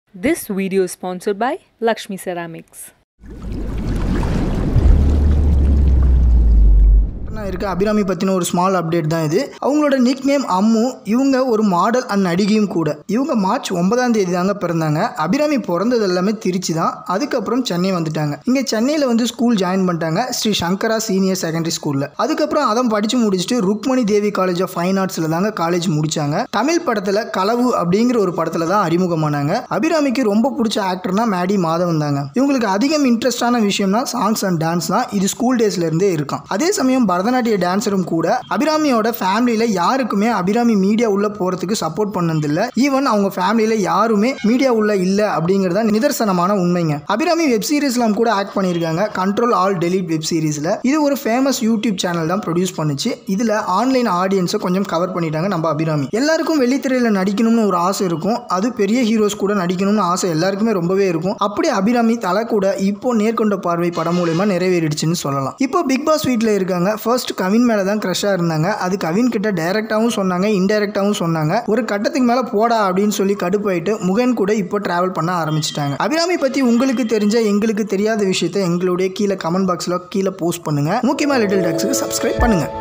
This video is sponsored by Lakshmi Ceramics. நான் இருக்க அபிராமி பற்றின ஒரு ஸ்மால் அப்டேட் தான் இது அவங்களோட நிக் நேம் அம்மு இவங்க ஒரு மாடல் அண்ட் நடிகையும் கூட இவங்க மார்ச் ஒன்பதாம் தேதி தாங்க பிறந்தாங்க அபிராமி பிறந்தது எல்லாமே திருச்சி தான் அதுக்கப்புறம் சென்னை வந்துட்டாங்க இங்கே சென்னையில் வந்து ஸ்கூல் ஜாயின் பண்ணிட்டாங்க ஸ்ரீ சங்கரா சீனியர் செகண்டரி ஸ்கூலில் அதுக்கப்புறம் அதை படித்து முடிச்சுட்டு Rukmini Devi college of fine ஆர்ட்ஸில் தாங்க காலேஜ் முடிச்சாங்க தமிழ் படத்தில் களவு அப்படிங்கிற ஒரு படத்தில் தான் அறிமுகமானாங்க அபிராமிக்கு ரொம்ப பிடிச்ச ஆக்டர்னா மேடி மாதவன் தாங்க இவங்களுக்கு அதிகம் இன்ட்ரெஸ்டான விஷயம்னா சாங்ஸ் அண்ட் டான்ஸ் தான் இது ஸ்கூல் டேஸ்ல இருந்தே இருக்கும் அதே சமயம் பரதநாட்டிய டான்ஸரும் கூட அபிராமியோட ஃபேமிலியில யாருக்குமே அபிராமி மீடியா உள்ள போறதுக்கு சப்போர்ட் பண்ணதில்ல ஈவன் அவங்க ஃபேமிலியில யாருமே மீடியா உள்ள இல்ல அப்படிங்கறத நிதர்சனமான உண்மைங்க அபிராமி வெப் சீரிஸ்லாம் கூட ஆக்ட் பண்ணியிருக்காங்க கண்ட்ரோல் ஆல் டெலிட் வெப் சீரிஸ்ல இது ஒரு ஃபேமஸ் யூடியூப் சேனல் தான் ப்ரொடியூஸ் பண்ணுச்சு இதுல ஆன்லைன் ஆடியன்ஸை கொஞ்சம் கவர் பண்ணிட்டாங்க நம்ம அபிராமி எல்லாருக்கும் வெள்ளித்திரையில நடிக்கணும்னு ஒரு ஆசை இருக்கும் அது பெரிய ஹீரோஸ் கூட நடிக்கணும்னு ஆசை எல்லாருக்குமே ரொம்பவே இருக்கும் அப்படி அபிராமி தலை கூட இப்போ நேர்கொண்ட பார்வை படம் மூலயமா நிறைவேறிடுச்சுன்னு சொல்லலாம் இப்போ பிக் பாஸ் வீட்டில் இருக்காங்க ஃபர்ஸ்ட் கவின் மேலே தான் க்ரஷாக இருந்தாங்க அது கவின் கிட்ட டைரக்டாகவும் சொன்னாங்க இன்டைரக்டாகவும் சொன்னாங்க ஒரு கட்டத்துக்கு மேலே போடா அப்படின்னு சொல்லி கடுப்பாயிட்டு முகன் கூட இப்போ டிராவல் பண்ண ஆரம்பிச்சிட்டாங்க அபிராமி பற்றி உங்களுக்கு தெரிஞ்ச எங்களுக்கு தெரியாத விஷயத்த எங்களுடைய கீழே கமெண்ட் பாக்ஸில் கீழே போஸ்ட் பண்ணுங்க முக்கியமாக லிட்டில் டாக்ஸுக்கு சப்ஸ்கிரைப் பண்ணுங்க